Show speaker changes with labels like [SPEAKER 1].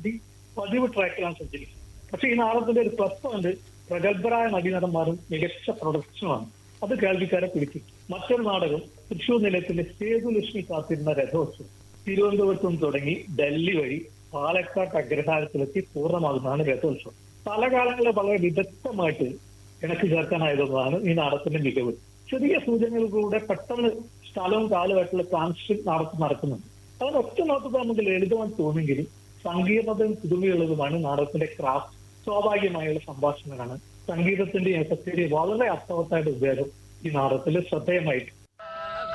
[SPEAKER 1] വേണ്ടി പതിവ് ട്രാക്കിലാണ് സഞ്ചരിക്കുന്നത് പക്ഷെ ഈ നാടകത്തിന്റെ ഒരു പ്ലസ് പോയിന്റ് പ്രഗത്ഭരായ നടീനടന്മാരും മികച്ച പ്രൊഡക്ഷനുമാണ് അത് കേൾവിക്കാരെ പിടിച്ചു മറ്റൊരു നാടകം തൃശൂർ നിലയത്തിലെ സേതുലക്ഷ്മി കാത്തിരുന്ന രഥോത്സവം തിരുവനന്തപുരത്ത് നിന്ന് തുടങ്ങി ഡൽഹി വഴി പാലക്കാട് അഗ്രഹാരത്തിലെത്തി പൂർണ്ണമാകുന്നതാണ് രഥോത്സവം പല കാലങ്ങളിൽ വളരെ വിദഗ്ധമായിട്ട് ഇണക്കി ചേർക്കാനായതാണ് ഈ നാടകത്തിന്റെ മികവ് ചെറിയ സൂചനകളിലൂടെ പെട്ടെന്ന് സ്ഥലവും കാലമായിട്ടുള്ള ട്രാൻസിഷൻ നാടകം നടക്കുന്നുണ്ട് അതിന് ഒറ്റ നോട്ടത്തിൽ നമുക്ക് ലളിതമായി തോന്നുമെങ്കിലും സങ്കീർണതയും പുതുമയുള്ളതുമാണ് നാടകത്തിന്റെ ക്രാഫ്റ്റ് സ്വാഭാവികമായുള്ള സംഭാഷണങ്ങളാണ് സംഗീതത്തിന്റെ എഫക്റ്റിന്റെ വളരെ അർത്ഥവത്തായിട്ട് ഉപയോഗം ഈ നാടകത്തിൽ ശ്രദ്ധേയമായിട്ട്